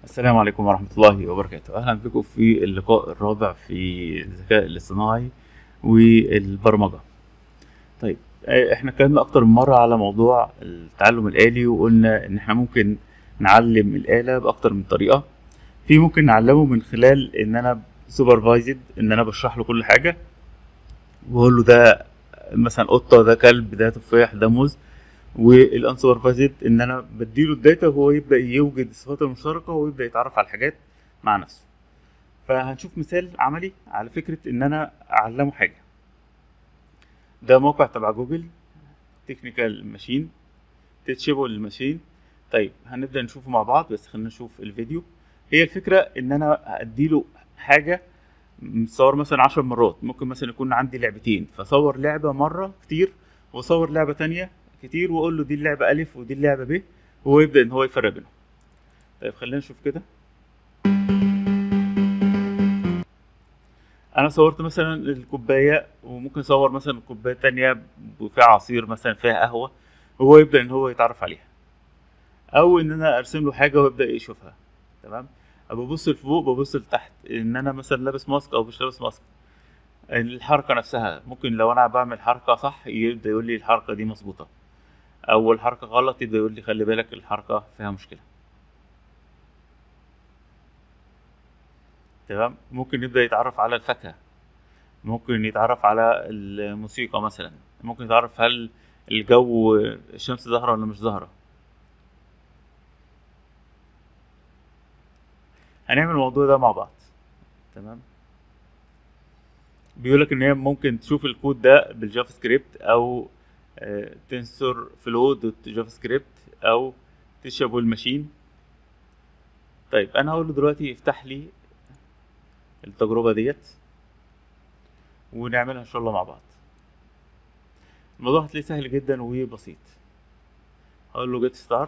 السلام عليكم ورحمة الله وبركاته أهلا بكم في اللقاء الرابع في الذكاء الاصطناعي والبرمجة طيب آه، احنا اتكلمنا أكتر من مرة على موضوع التعلم الآلي وقلنا إن احنا ممكن نعلم الآلة بأكتر من طريقة في ممكن نعلمه من خلال إن أنا سوبرفايزد إن أنا بشرح له كل حاجة وأقول له ده مثلا قطة ده كلب ده تفاح ده موز والانسوبرفايزد ان انا بديله الداتا وهو يبدا يوجد الصفات المشتركه ويبدا يتعرف على الحاجات مع نفسه فهنشوف مثال عملي على فكره ان انا اعلمه حاجه ده موقع تبع جوجل تكنيكال ماشين تيتشيبل ماشين طيب هنبدا نشوفه مع بعض بس خلينا نشوف الفيديو هي الفكره ان انا اديله حاجه متصور مثلا عشر مرات ممكن مثلا يكون عندي لعبتين فصور لعبه مره كتير وصور لعبه تانية كتير واقول له دي اللعبه الف ودي اللعبه ب وهو يبدا ان هو يفرق بينهم طيب خلينا نشوف كده انا صورت مثلا الكوبايه وممكن اصور مثلا كوبايه تانية وفيها عصير مثلا فيها قهوه وهو يبدا ان هو يتعرف عليها او ان انا ارسم له حاجه ويبدا يشوفها تمام ببص لفوق ببص لتحت ان انا مثلا لابس ماسك او مش لابس ماسك الحركه نفسها ممكن لو انا بعمل حركه صح يبدا يقول لي الحركه دي مظبوطه او الحركه غلط يبدا يقول لي خلي بالك الحركه فيها مشكله تمام ممكن يبدا يتعرف على الفاكهه ممكن يتعرف على الموسيقى مثلا ممكن يتعرف هل الجو الشمس ظاهره ولا مش ظاهره هنعمل الموضوع ده مع بعض تمام بيقول لك ان هي ممكن تشوف الكود ده بالجافا سكريبت او تنسور فلو دوت جافا سكريبت او تشابل ماشين طيب انا هقول له دلوقتي افتح لي التجربه ديت ونعملها ان شاء الله مع بعض الموضوع هتلاقيه سهل جدا وبسيط هقول له جيت ستارت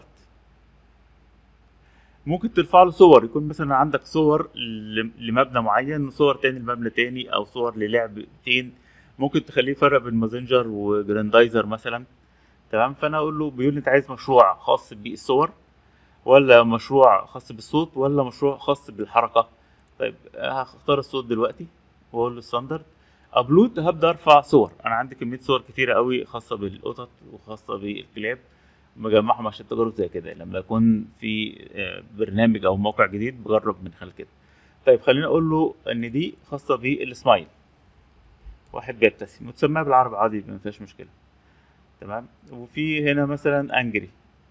ممكن ترفع له صور يكون مثلا عندك صور لمبنى معين وصور تاني لمبنى تاني او صور للعبتين ممكن تخليه يفرق بين مازنجر وجراندايزر مثلا تمام فانا اقول له بيقول لي انت عايز مشروع خاص بالصور ولا مشروع خاص بالصوت ولا مشروع خاص بالحركه طيب هختار الصوت دلوقتي واقول له ستاندرد ابلود هبدا ارفع صور انا عندي كميه صور كتيره قوي خاصه بالقطط وخاصه بالكلاب مجمعهم عشان تجارب زي كده لما يكون في برنامج او موقع جديد بجرب من خلال كده طيب خليني اقول له ان دي خاصه بالسمايل واحد بيبتسم وتسميها بالعربي عادي ما فيهاش مشكله تمام وفي هنا مثلا انجري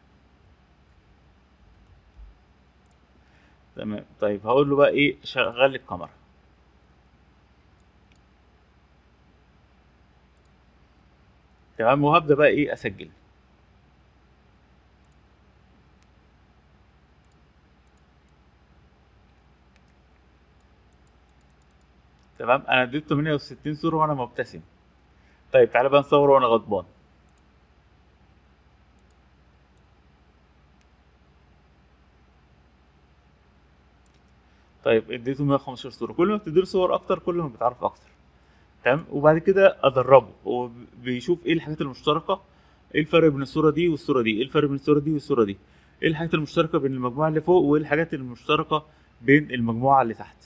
تمام طيب هقول له بقى ايه شغل لي الكاميرا تمام وهبدا بقى ايه اسجل تمام انا اديت 68 صوره وانا مبتسم طيب تعالى بقى نصور وانا غضبان طيب اديته 115 صوره كل ما بتديله صور اكتر كل ما بيتعرف اكتر تمام وبعد كده ادربه هو بيشوف ايه الحاجات المشتركه ايه الفرق بين الصوره دي والصوره دي ايه الفرق بين الصوره دي والصوره دي ايه الحاجات المشتركه بين المجموعه اللي فوق وايه الحاجات المشتركه بين المجموعه اللي تحت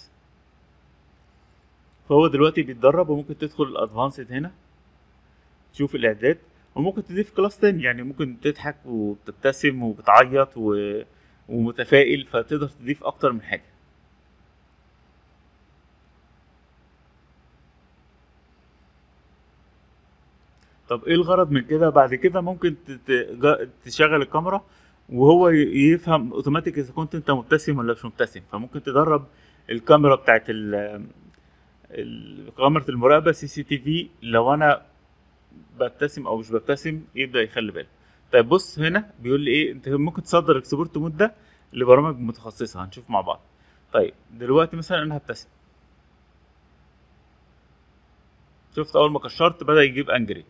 فهو دلوقتي بيتدرب وممكن تدخل الادفانسد هنا تشوف الاعداد وممكن تضيف كلاس تاني يعني ممكن تضحك وبتبتسم وبتعيط و... ومتفائل فتقدر تضيف اكتر من حاجه طب ايه الغرض من كده بعد كده ممكن تشغل الكاميرا وهو يفهم اوتوماتيك اذا كنت انت مبتسم ولا مش مبتسم فممكن تدرب الكاميرا بتاعت ال كاميرا المراقبه سي سي تي في لو انا ببتسم او مش ببتسم يبدا يخلي باله طيب بص هنا بيقول لي ايه انت ممكن تصدر اكسبورت مود ده لبرامج متخصصه هنشوف مع بعض طيب دلوقتي مثلا انا هبتسم شفت اول ما كشرت بدا يجيب انجري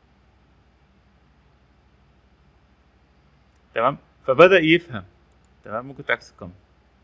تمام فبدا يفهم تمام ممكن تعكس الكاميرا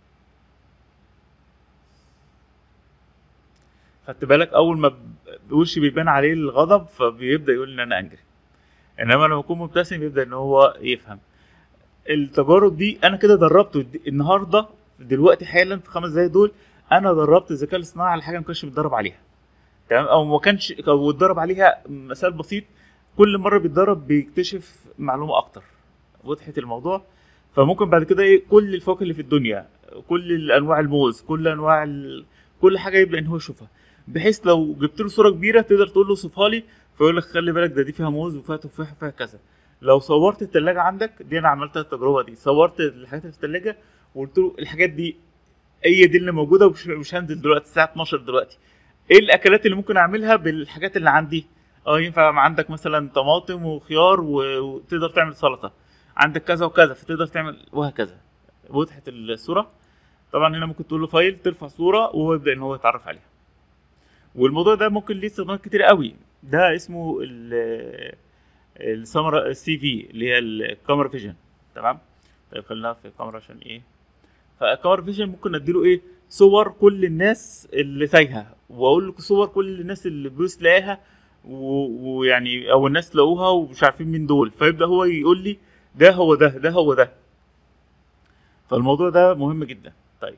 خدت بالك اول ما وشي بيبان عليه الغضب فبيبدا يقول ان انا انجري انما لما اكون مبتسم يبدا ان هو يفهم التجارب دي انا كده دربته النهارده دلوقتي حالا في خمس دقايق دول انا دربت الذكاء الاصطناعي على حاجه ما كانش متدرب عليها تمام او ما كانش او اتدرب عليها مثال بسيط كل مره بيتدرب بيكتشف معلومه اكتر وضحت الموضوع فممكن بعد كده ايه كل الفواكه اللي في الدنيا كل انواع الموز كل انواع ال... كل حاجه يبدا ان هو يشوفها بحيث لو جبت له صوره كبيره تقدر تقول له صفها لي فيقول لك خلي بالك ده دي فيها موز وفيها تفاح وفيها كذا لو صورت التلاجة عندك دي انا عملت التجربه دي صورت الحاجات اللي في التلاجة وقلت له الحاجات دي هي دي اللي موجوده ومش مش هنزل دلوقتي الساعه 12 دلوقتي ايه الاكلات اللي ممكن اعملها بالحاجات اللي عندي اه ينفع عندك مثلا طماطم وخيار و- وتقدر تعمل سلطه عندك كذا وكذا فتقدر تعمل وهكذا وضحت الصوره طبعا هنا ممكن تقول له فايل ترفع صوره وهو يبدا ان هو يتعرف عليها والموضوع ده ممكن ليه استخدامات كتير قوي ده اسمه ال السمرة السي في اللي هي الكاميرا فيجن تمام طيب خلينا في الكاميرا عشان ايه فالكاميرا فيجن ممكن اديله ايه صور كل الناس اللي تايهه واقول له صور كل الناس اللي بروس لاقاها و- ويعني او الناس لقوها ومش عارفين مين دول فيبدا هو يقول لي ده هو ده ده هو ده فالموضوع ده مهم جدا طيب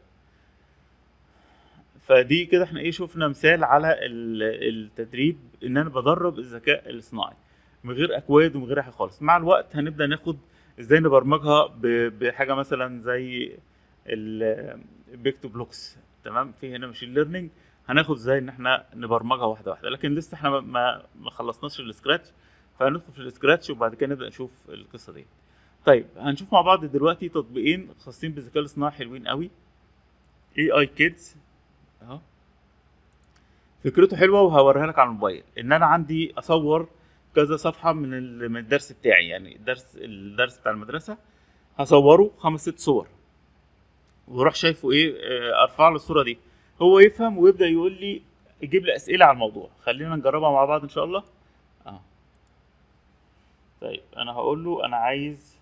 فدي كده احنا ايه شفنا مثال على ال- التدريب ان انا بدرب الذكاء الاصطناعي من غير اكواد ومن غير حاجه خالص مع الوقت هنبدا ناخد ازاي نبرمجها ب- بحاجه مثلا زي البيكتو بلوكس تمام في هنا ماشين ليرنينج هناخد ازاي ان احنا نبرمجها واحده واحده لكن لسه احنا ما- ما ما خلصناش السكراتش فهندخل في السكراتش وبعد كده نبدا نشوف القصه دي طيب هنشوف مع بعض دلوقتي تطبيقين خاصين بالذكاء الاصطناعي حلوين قوي اي اي كيدز اهو فكرته حلوه وهوريها لك على الموبايل ان انا عندي اصور كذا صفحه من ال- من الدرس بتاعي يعني الدرس الدرس بتاع المدرسه هصوره خمس ست صور واروح شايفه ايه آه، ارفع له الصوره دي هو يفهم ويبدا يقول لي يجيب لي اسئله على الموضوع خلينا نجربها مع بعض ان شاء الله اه طيب انا هقول له انا عايز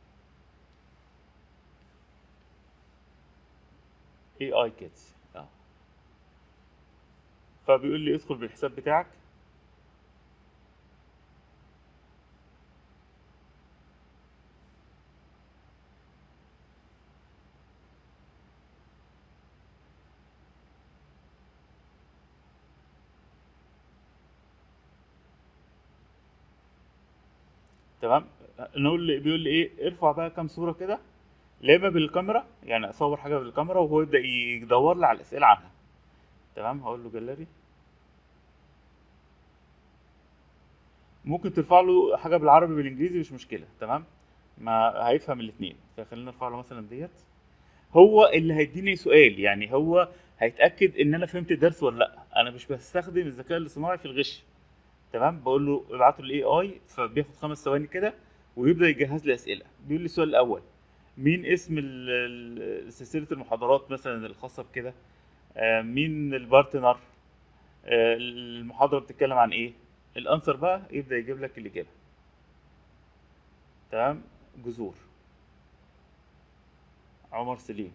اي اي كيدز اه فبيقول لي ادخل بالحساب بتاعك تمام نقول لي بيقول لي ايه ارفع بقى كام صوره كده لا اما بالكاميرا يعني اصور حاجه بالكاميرا وهو يبدا يدور لي على الاسئله عنها تمام هقول له جاليري ممكن ترفع له حاجه بالعربي بالانجليزي مش مشكله تمام ما هيفهم الاثنين فخلينا نرفع له مثلا ديت هو اللي هيديني سؤال يعني هو هيتاكد ان انا فهمت الدرس ولا لا انا مش بستخدم الذكاء الاصطناعي في الغش تمام بقول له ابعته الاي اي فبياخد خمس ثواني كده ويبدا يجهز لي اسئله بيقول لي السؤال الاول مين اسم ال- ال- سلسله المحاضرات مثلا الخاصه بكده آه، مين البارتنر آه، المحاضره بتتكلم عن ايه الانسر بقى يبدا يجيب لك الاجابه تمام جذور عمر سليم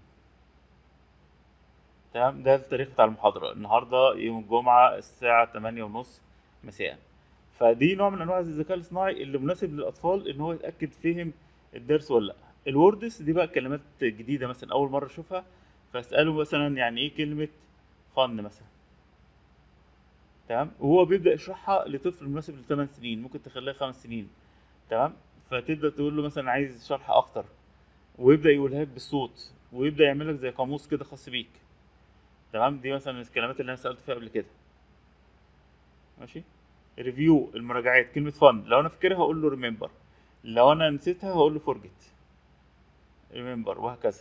تمام ده التاريخ بتاع المحاضرة النهاردة يوم الجمعة الساعة تمانية ونص مساء فدي نوع من أنواع الذكاء الاصطناعي اللي مناسب للأطفال إن هو يتأكد فهم الدرس ولا لأ الوردس دي بقى كلمات جديدة مثلا أول مرة أشوفها فأسأله مثلا يعني إيه كلمة فن مثلا تمام وهو بيبدأ يشرحها لطفل مناسب لثمان سنين ممكن تخليها خمس سنين تمام فتبدأ تقول له مثلا عايز شرح أكتر ويبدأ يقولها لك بالصوت ويبدأ يعمل لك زي قاموس كده خاص بيك تمام دي مثلا الكلمات اللي انا سالت فيها قبل كده ماشي ريفيو المراجعات كلمه فن لو انا فاكرها هقول له ريمبر لو انا نسيتها هقول له فورجيت ريمبر وهكذا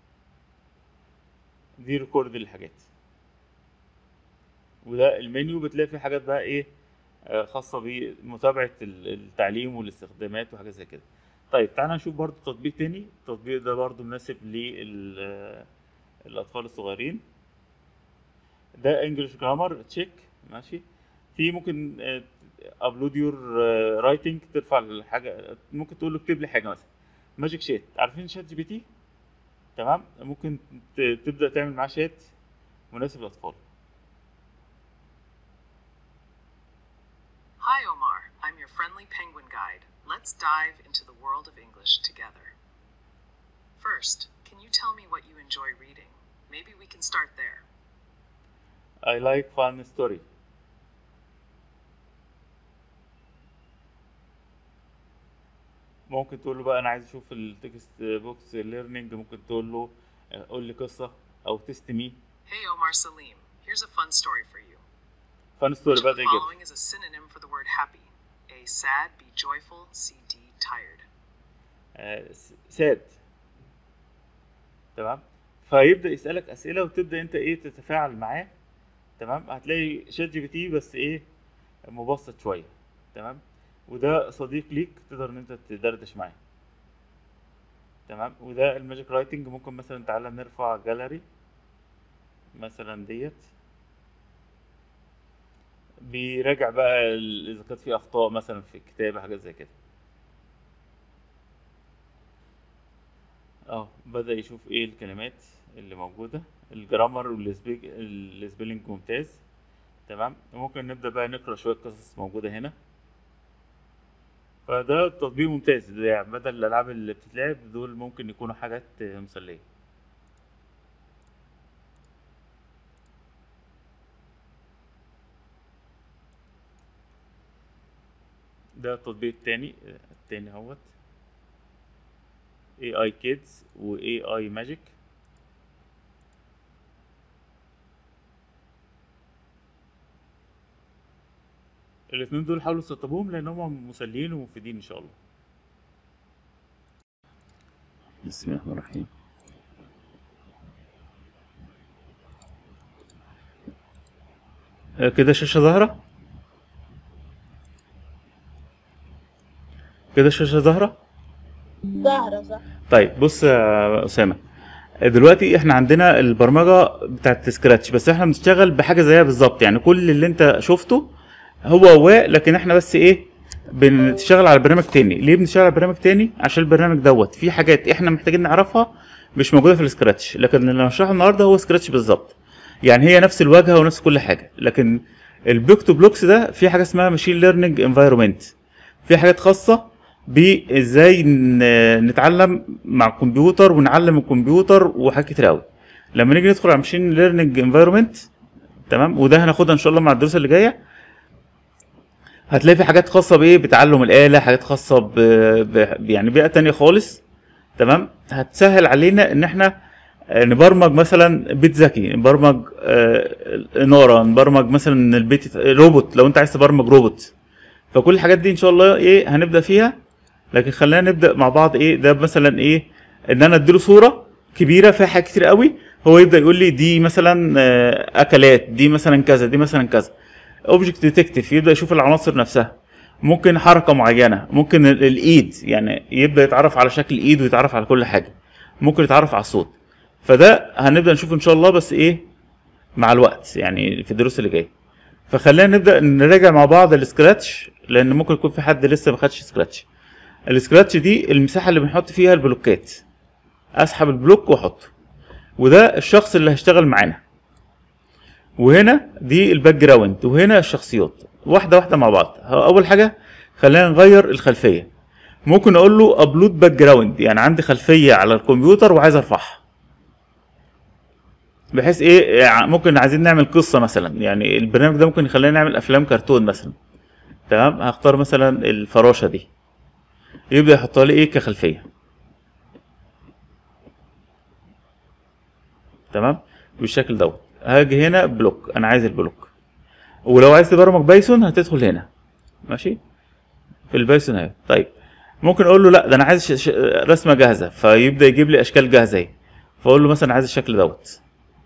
دي ريكورد للحاجات وده المنيو بتلاقي فيه حاجات بقى ايه آه، خاصة بمتابعة ال- التعليم والاستخدامات وحاجات زي كده طيب تعالى نشوف برضو تطبيق تاني التطبيق ده برضو مناسب للأطفال الصغيرين ده انجلش جرامر تشيك ماشي في ممكن ابلود يور رايتنج ترفع الحاجه ممكن تقول له اكتب لي حاجه مثلا ماجيك شات عارفين شات جي بي تي تمام ممكن ت- تبدا تعمل معاه شات مناسب للاطفال Hi, Omar. I'm your friendly penguin guide. Let's dive into the world of English together. First, can Can you tell me what you enjoy reading? Maybe we can start there. I like fun story ممكن تقول له بقى انا عايز اشوف التكست بوكس ليرنينج ممكن تقول له آه، قول لي قصه او تيست مي Hey Omar Salim, here's a fun story for you. فان ستوري Which of بقى the ده يجيب following is a synonym for the word happy? A. Sad. B. Joyful. C. D. Tired. ساد تمام فيبدا يسالك اسئله وتبدا انت ايه تتفاعل معاه تمام هتلاقي شات جي بي تي بس ايه مبسط شويه تمام وده صديق ليك تقدر ان انت تدردش معاه تمام وده الماجيك رايتنج ممكن مثلا تعالى نرفع جاليري مثلا ديت بيراجع بقى ال- اذا كانت في اخطاء مثلا في الكتابه حاجات زي كده اه بدأ يشوف ايه الكلمات اللي موجودة الجرامر والسبيلنج ممتاز تمام ممكن نبدأ بقى نقرأ شوية قصص موجودة هنا فده تطبيق ممتاز ده يعني بدل الألعاب اللي بتتلعب دول ممكن يكونوا حاجات مسلية ده التطبيق التاني التاني اهوت AI Kids و AI Magic الاتنين دول حاولوا تسطبوهم لان هم مسليين ومفيدين ان شاء الله بسم الله الرحمن الرحيم آه، كده الشاشة ظاهرة كده الشاشة ظاهرة ظاهرة صح طيب بص يا اسامه دلوقتي احنا عندنا البرمجه بتاعت سكراتش بس احنا بنشتغل بحاجه زيها بالظبط يعني كل اللي انت شفته هو هو لكن احنا بس ايه بنشتغل على برنامج تاني ليه بنشتغل على برنامج تاني عشان البرنامج دوت في حاجات احنا محتاجين نعرفها مش موجوده في السكراتش لكن اللي هنشرحه النهارده هو سكراتش بالظبط يعني هي نفس الواجهه ونفس كل حاجه لكن البيك تو بلوكس ده في حاجه اسمها ماشين ليرنينج انفايرمنت في حاجات خاصه بازاي ن- نتعلم مع الكمبيوتر ونعلم الكمبيوتر وحاجات كتير قوي لما نيجي ندخل على ماشين ليرنينج انفايرمنت تمام وده هناخدها ان شاء الله مع الدروس اللي جايه هتلاقي في حاجات خاصه بايه بتعلم الاله حاجات خاصه ب... ب... يعني بيئه تانية خالص تمام هتسهل علينا ان احنا آه، نبرمج مثلا بيت ذكي نبرمج آه، اناره نبرمج مثلا البيت يت- روبوت لو انت عايز تبرمج روبوت فكل الحاجات دي ان شاء الله ايه هنبدا فيها لكن خلينا نبدا مع بعض ايه ده مثلا ايه ان انا اديله صوره كبيره فيها حاجات كتير قوي هو يبدا يقول لي دي مثلا آه، اكلات دي مثلا كذا دي مثلا كذا اوبجكت ديتكتيف يبدا يشوف العناصر نفسها ممكن حركه معينه ممكن ال- الايد يعني يبدا يتعرف على شكل الايد ويتعرف على كل حاجه ممكن يتعرف على الصوت فده هنبدا نشوفه ان شاء الله بس ايه مع الوقت يعني في الدروس اللي جايه فخلينا نبدا نراجع مع بعض السكراتش لان ممكن يكون في حد لسه ما خدش سكراتش السكراتش دي المساحه اللي بنحط فيها البلوكات اسحب البلوك واحطه وده الشخص اللي هيشتغل معانا وهنا دي الباك جراوند وهنا الشخصيات واحده واحده مع بعض اول حاجه خلينا نغير الخلفيه ممكن اقول له ابلود باك جراوند يعني عندي خلفيه على الكمبيوتر وعايز ارفعها بحيث ايه يعني ممكن عايزين نعمل قصه مثلا يعني البرنامج ده ممكن يخلينا نعمل افلام كرتون مثلا تمام هختار مثلا الفراشه دي يبدا يحطها لي ايه كخلفيه تمام بالشكل دوت هاجي هنا بلوك انا عايز البلوك ولو عايز تبرمج بايثون هتدخل هنا ماشي في البايثون اهي طيب ممكن اقول له لا ده انا عايز ش- ش- رسمه جاهزه فيبدا يجيب لي اشكال جاهزه اهي فاقول له مثلا عايز الشكل دوت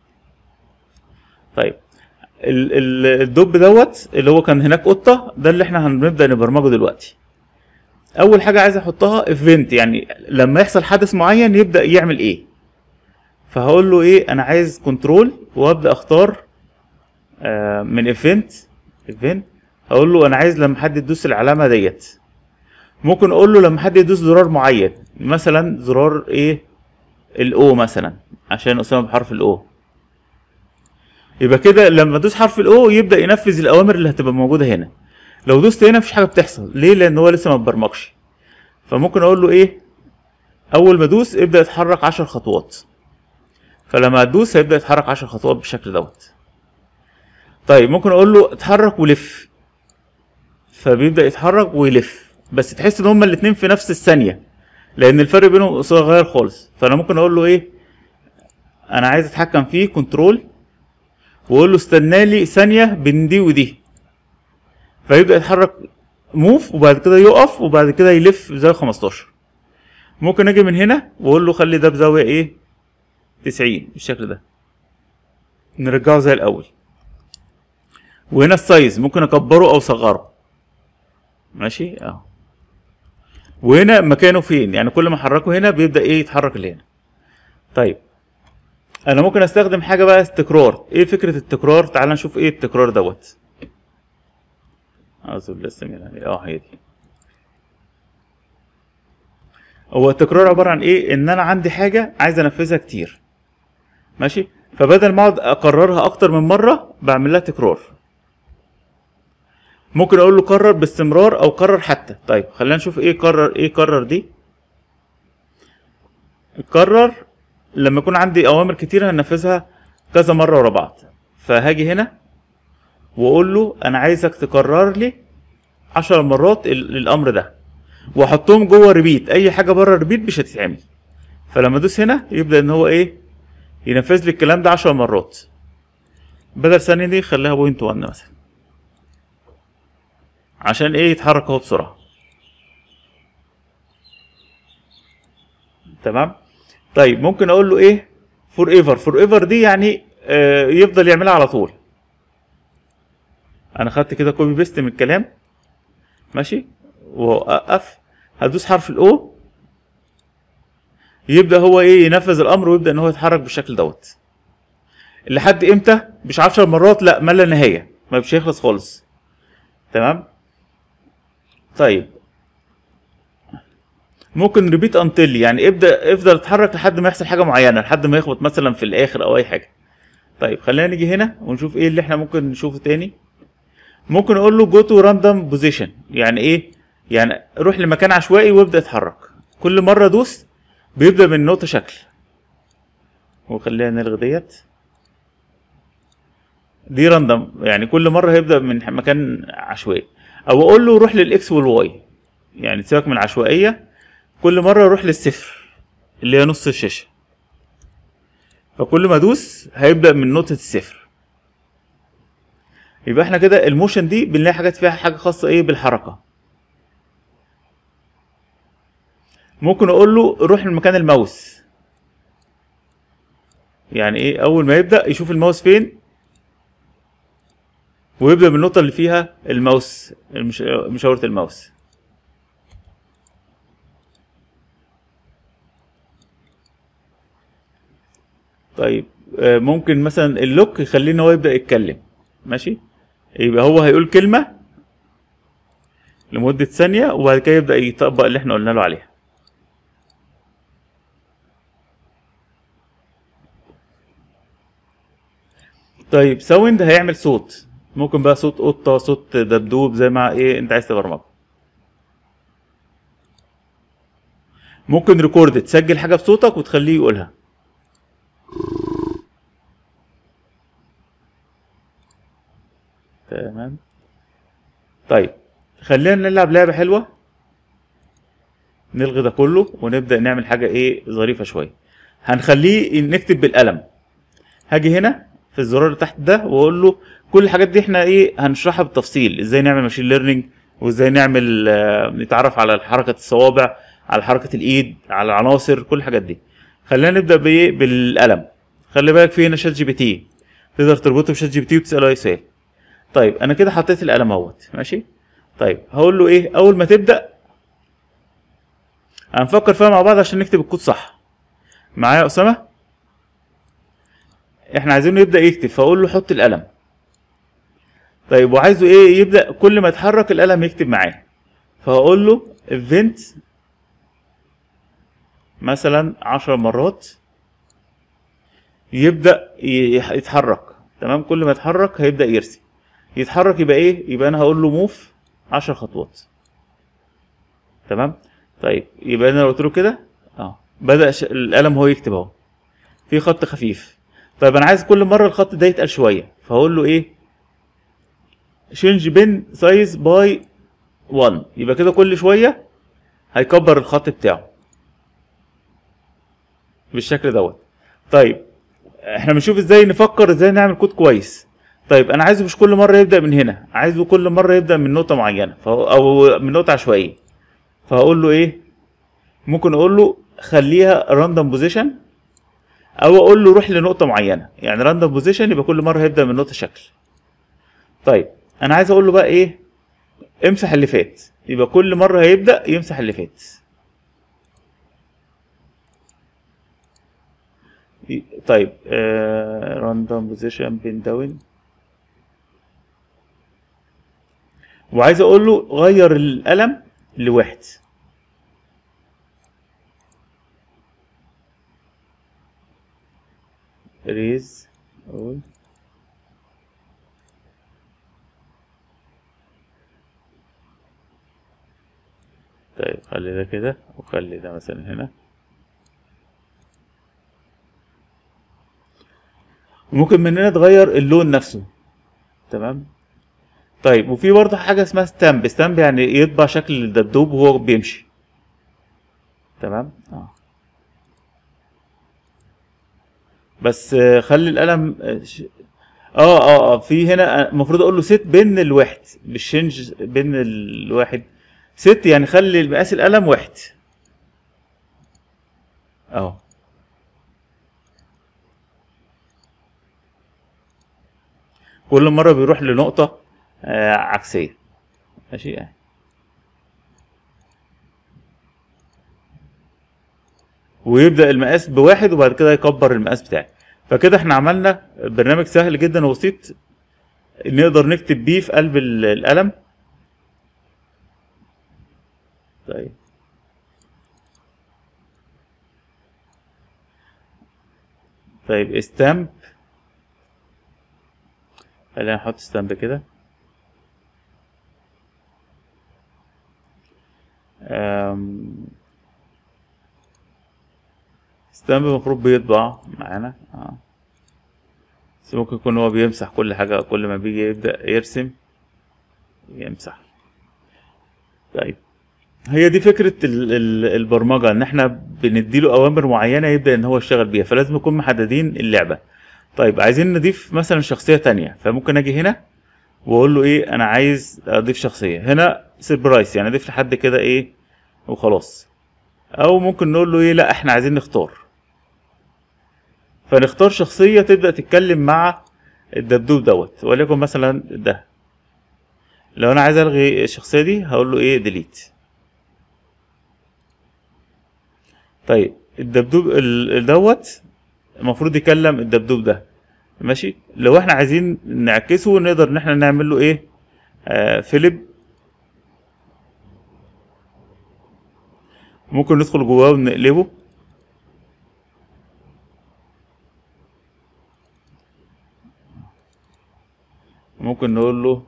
طيب ال- ال- الدب دوت اللي هو كان هناك قطه ده اللي احنا هنبدا نبرمجه دلوقتي اول حاجه عايز احطها ايفنت يعني لما يحصل حدث معين يبدا يعمل ايه فهقول له ايه انا عايز كنترول وابدا اختار آه من ايفنت ايفنت هقول له انا عايز لما حد يدوس العلامه ديت ممكن اقول له لما حد يدوس زرار معين مثلا زرار ايه الاو مثلا عشان اسامه بحرف الاو يبقى كده لما ادوس حرف الاو يبدا ينفذ الاوامر اللي هتبقى موجوده هنا لو دوست هنا مفيش حاجه بتحصل ليه لان هو لسه ما اتبرمجش فممكن اقول له ايه اول ما ادوس ابدا يتحرك 10 خطوات فلما ادوس هيبدا يتحرك 10 خطوات بالشكل دوت طيب ممكن اقول له اتحرك ولف فبيبدا يتحرك ويلف بس تحس ان هما الاتنين في نفس الثانيه لان الفرق بينهم صغير خالص فانا ممكن اقول له ايه انا عايز اتحكم فيه كنترول واقول له استنى لي ثانيه بين دي ودي فيبدا يتحرك موف وبعد كده يقف وبعد كده يلف بزاويه 15 ممكن اجي من هنا واقول له خلي ده بزاويه ايه 90 بالشكل ده نرجعه زي الاول وهنا السايز ممكن اكبره او اصغره ماشي اهو وهنا مكانه فين يعني كل ما احركه هنا بيبدا ايه يتحرك لهنا طيب انا ممكن استخدم حاجه بقى تكرار ايه فكره التكرار تعال نشوف ايه التكرار دوت اعوذ بالله السميع العليم اه هي دي هو التكرار عباره عن ايه ان انا عندي حاجه عايز انفذها كتير ماشي فبدل ما اقعد اكررها اكتر من مره بعمل لها تكرار ممكن اقول له كرر باستمرار او كرر حتى طيب خلينا نشوف ايه كرر ايه كرر دي كرر لما يكون عندي اوامر كتير هنفذها كذا مره ورا بعض فهاجي هنا واقول له انا عايزك تكرر لي عشر مرات ال- الامر ده واحطهم جوه ريبيت اي حاجه بره الريبيت مش هتتعمل فلما ادوس هنا يبدا ان هو ايه ينفذ لي الكلام ده عشر مرات بدل ثانيه دي خليها بوينت 1 مثلا عشان ايه يتحرك اهو بسرعه تمام طيب ممكن اقول له ايه فور ايفر فور ايفر دي يعني آه يفضل يعملها على طول انا خدت كده كوبي بيست من الكلام ماشي واوقف هدوس حرف الاو يبدا هو ايه ينفذ الامر ويبدا ان هو يتحرك بالشكل دوت لحد امتى مش 10 مرات لا ما لا نهايه ما مش هيخلص خالص تمام طيب ممكن ريبيت انتل يعني ابدا افضل اتحرك لحد ما يحصل حاجه معينه لحد ما يخبط مثلا في الاخر او اي حاجه طيب خلينا نيجي هنا ونشوف ايه اللي احنا ممكن نشوفه تاني ممكن اقول له جو تو راندوم بوزيشن يعني ايه يعني روح لمكان عشوائي وابدا اتحرك كل مره ادوس بيبدا من نقطه شكل وخلينا نلغي ديت دي راندوم يعني كل مره هيبدا من مكان عشوائي او اقول له روح للاكس والواي يعني سيبك من العشوائيه كل مره روح للصفر اللي هي نص الشاشه فكل ما ادوس هيبدا من نقطه الصفر يبقى احنا كده الموشن دي بنلاقي حاجات فيها حاجه خاصه ايه بالحركه ممكن اقول له روح لمكان الماوس يعني ايه اول ما يبدا يشوف الماوس فين ويبدا من النقطه اللي فيها الماوس المش... مشاوره الماوس طيب آه، ممكن مثلا اللوك يخليه ان هو يبدا يتكلم ماشي يبقى هو هيقول كلمه لمده ثانيه وبعد كده يبدا يطبق اللي احنا قلنا له عليها طيب ساوند هيعمل صوت ممكن بقى صوت قطه صوت دبدوب زي ما ايه انت عايز تبرمجه ممكن ريكورد تسجل حاجه بصوتك وتخليه يقولها تمام طيب خلينا نلعب لعبه حلوه نلغي ده كله ونبدا نعمل حاجه ايه ظريفه شويه هنخليه نكتب بالقلم هاجي هنا في الزرار اللي تحت ده واقول له كل الحاجات دي احنا ايه هنشرحها بالتفصيل ازاي نعمل ماشين ليرنينج وازاي نعمل آه، نتعرف على حركه الصوابع على حركه الايد على العناصر كل الحاجات دي خلينا نبدا بايه بالقلم خلي بالك في هنا شات جي بي تي تقدر تربطه بشات جي بي تي وتساله اي سؤال طيب انا كده حطيت القلم اهوت ماشي طيب هقول له ايه اول ما تبدا هنفكر فيها مع بعض عشان نكتب الكود صح معايا يا اسامه احنا عايزينه يبدا يكتب فاقول له حط القلم طيب وعايزه ايه يبدا كل ما يتحرك القلم يكتب معاه فهقول له event مثلا عشر مرات يبدا ي- يتحرك تمام كل ما يتحرك هيبدا يرسم يتحرك يبقى ايه يبقى انا هقول له موف 10 خطوات تمام طيب يبقى انا لو قلت له كده اه بدا ش... القلم هو يكتب اهو في خط خفيف طيب انا عايز كل مره الخط ده يتقل شويه فهقول له ايه شينج بين سايز باي 1 يبقى كده كل شويه هيكبر الخط بتاعه بالشكل دوت طيب احنا بنشوف ازاي نفكر ازاي نعمل كود كويس طيب انا عايزه مش كل مره يبدا من هنا عايزه كل مره يبدا من نقطه معينه فهو او من نقطه عشوائيه فهقول له ايه ممكن اقول له خليها راندوم بوزيشن او اقول له روح لنقطه معينه يعني راندوم بوزيشن يبقى كل مره هيبدا من نقطه شكل طيب انا عايز اقول له بقى ايه امسح اللي فات يبقى كل مره هيبدا يمسح اللي فات ي- طيب راندوم بوزيشن بين داون وعايز اقول له غير القلم لواحد ريز اقول طيب خلي ده كده وخلي ده مثلا هنا ممكن من هنا تغير اللون نفسه تمام طيب وفي برضه حاجه اسمها ستامب ستامب يعني يطبع شكل الدبدوب وهو بيمشي تمام اه بس آه، خلي القلم آه، ش- اه اه اه في هنا المفروض اقول له ست بين الواحد بالشنج بين الواحد ست يعني خلي مقاس القلم واحد اهو كل مرة بيروح لنقطة آه عكسية ماشي يعني ويبدأ المقاس بواحد وبعد كده يكبر المقاس بتاعي فكده احنا عملنا برنامج سهل جدا وبسيط نقدر نكتب بيه في قلب ال- القلم طيب طيب استامب خلينا نحط ستامب كده أم، ستامب المفروض بيطبع معانا اه بس ممكن يكون هو بيمسح كل حاجة كل ما بيجي يبدأ يرسم يمسح طيب هي دي فكرة ال- ال- البرمجة ان احنا بنديله اوامر معينة يبدأ ان هو يشتغل بيها فلازم نكون محددين اللعبة طيب عايزين نضيف مثلا شخصية تانية فممكن اجي هنا واقول له ايه انا عايز اضيف شخصية هنا سيربرايز يعني اضيف لحد كده ايه وخلاص او ممكن نقول له ايه لا احنا عايزين نختار فنختار شخصية تبدأ تتكلم مع الدبدوب دوت وليكن مثلا ده لو انا عايز الغي الشخصية دي هقول له ايه ديليت طيب الدبدوب ال- دوت المفروض يكلم الدبدوب ده ماشي لو احنا عايزين نعكسه نقدر ان احنا نعمل له ايه آه فيليب ممكن ندخل جواه ونقلبه ممكن نقول له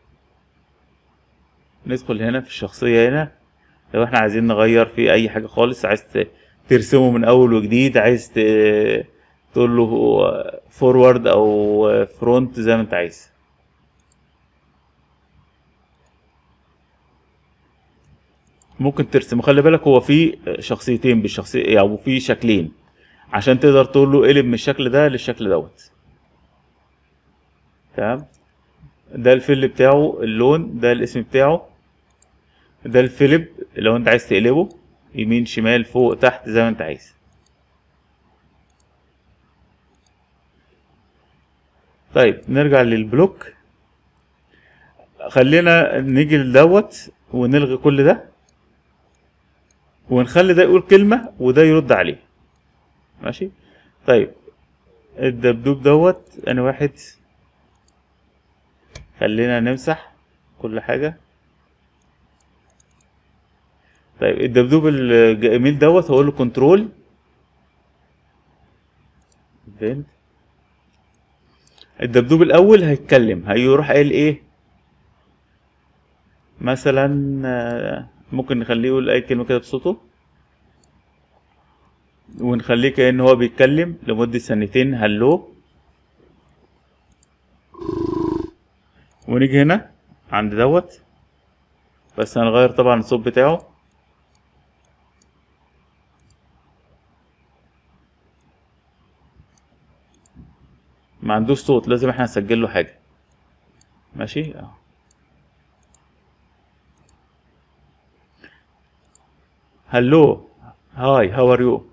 ندخل هنا في الشخصية هنا لو احنا عايزين نغير فيه اي حاجة خالص عايز ت- ترسمه من اول وجديد عايز ت- تقول له فورورد او فرونت زي ما انت عايز ممكن ترسم خلي بالك هو في شخصيتين بالشخصية او في شكلين عشان تقدر تقول له قلب من الشكل ده للشكل دوت تمام ده الفيل بتاعه اللون ده الاسم بتاعه ده الفيلب لو انت عايز تقلبه يمين شمال فوق تحت زي ما انت عايز طيب نرجع للبلوك خلينا نيجي لدوت ونلغي كل ده ونخلي ده يقول كلمة وده يرد عليه ماشي طيب الدبدوب دوت انا واحد خلينا نمسح كل حاجة طيب الدبدوب الجميل دوت هقول له كنترول فين الدبدوب الاول هيتكلم هيروح قايل ايه مثلا آه، ممكن نخليه يقول اي كلمه كده بصوته ونخليه كأن هو بيتكلم لمدة ثانيتين هلو ونيجي هنا عند دوت بس هنغير طبعا الصوت بتاعه ما عندوش صوت لازم احنا نسجل له حاجة ماشي اه هلو هاي هاو ار يو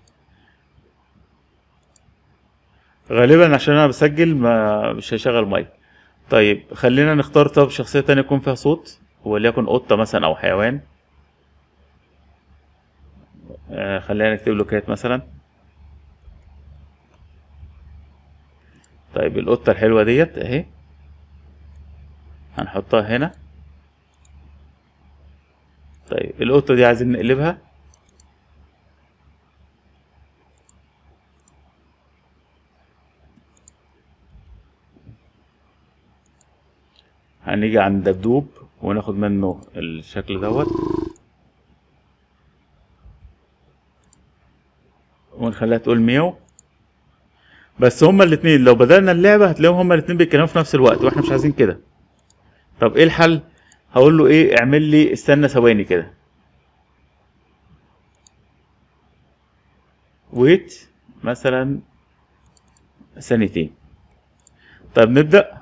غالبا عشان انا بسجل ما مش هيشغل مايك طيب خلينا نختار طب شخصية تانية يكون فيها صوت وليكن قطة مثلا او حيوان آه خلينا نكتب له كات مثلا طيب القطة الحلوة ديت اهي هنحطها هنا طيب القطة دي عايزين نقلبها هنيجي عند دبدوب وناخد منه الشكل دوت ونخليها تقول ميو بس هما الاتنين لو بدأنا اللعبة هتلاقيهم هما الاتنين بيتكلموا في نفس الوقت واحنا مش عايزين كده طب ايه الحل هقول له ايه اعمل لي استنى ثواني كده ويت مثلا ثانيتين طب نبدأ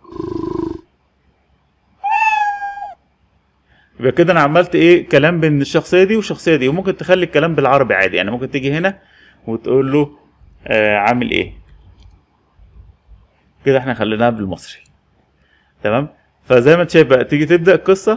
يبقى كده انا عملت ايه كلام بين الشخصيه دي والشخصيه دي وممكن تخلي الكلام بالعربي عادي يعني ممكن تيجي هنا وتقول له آه عامل ايه كده احنا خليناها بالمصري تمام فزي ما انت شايف بقى تيجي تبدا القصه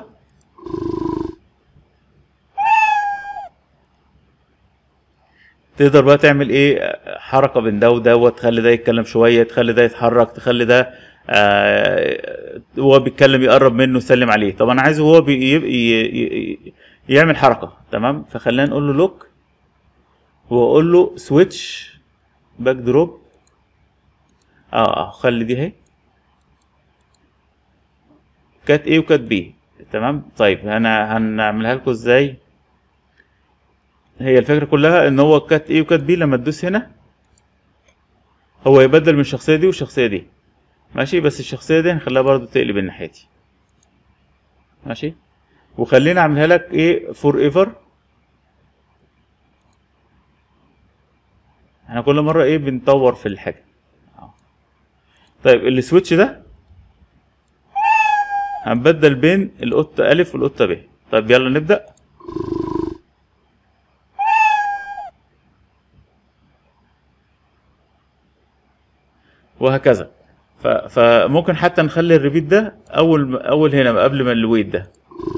تقدر بقى تعمل ايه حركه بين ده وده وتخلي ده يتكلم شويه تخلي ده يتحرك تخلي ده آه هو بيتكلم يقرب منه يسلم عليه طب انا عايزه هو بي ي- ي- ي- يعمل حركه تمام فخلينا نقول له لوك واقول له سويتش باك دروب اه اه خلي دي اهي كات ايه وكات بي تمام طيب انا هنعملها لكم ازاي هي الفكره كلها ان هو كات ايه وكات بي لما تدوس هنا هو يبدل من الشخصيه دي والشخصيه دي ماشي بس الشخصيه دي هنخليها برضو تقلب الناحيه دي ماشي وخليني اعملها لك ايه فور ايفر احنا كل مره ايه بنطور في الحاجه آه. طيب السويتش ده هنبدل بين القطه الف والقطه ب طيب يلا نبدا وهكذا ف... فممكن حتى نخلي الريبيت ده اول اول هنا قبل ما الويت ده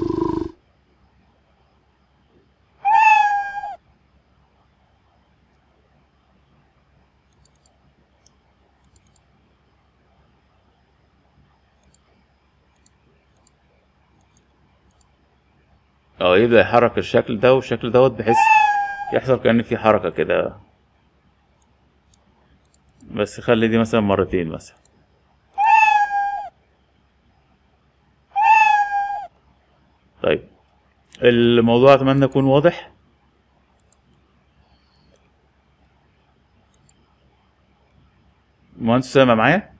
اه يبدأ يحرك الشكل ده والشكل دوت بحيث يحصل كأن في حركة كده بس خلي دي مثلا مرتين مثلا طيب الموضوع اتمنى يكون واضح مهندس سامع معايا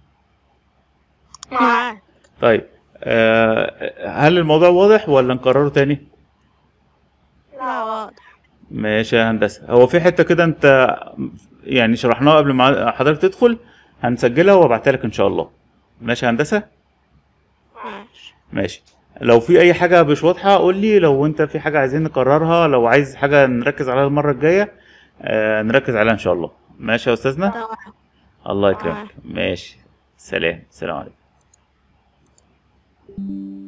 معاك طيب آه هل الموضوع واضح ولا نكرره تاني لا واضح ماشي يا هندسة هو في حتة كده انت يعني شرحناها قبل ما حضرتك تدخل هنسجلها وابعتها لك ان شاء الله ماشي يا هندسة ماشي ماشي لو في اي حاجة مش واضحة قول لي لو انت في حاجة عايزين نكررها لو عايز حاجة نركز عليها المرة الجاية آه نركز عليها ان شاء الله ماشي يا استاذنا تمام الله يكرمك ماشي سلام سلام عليكم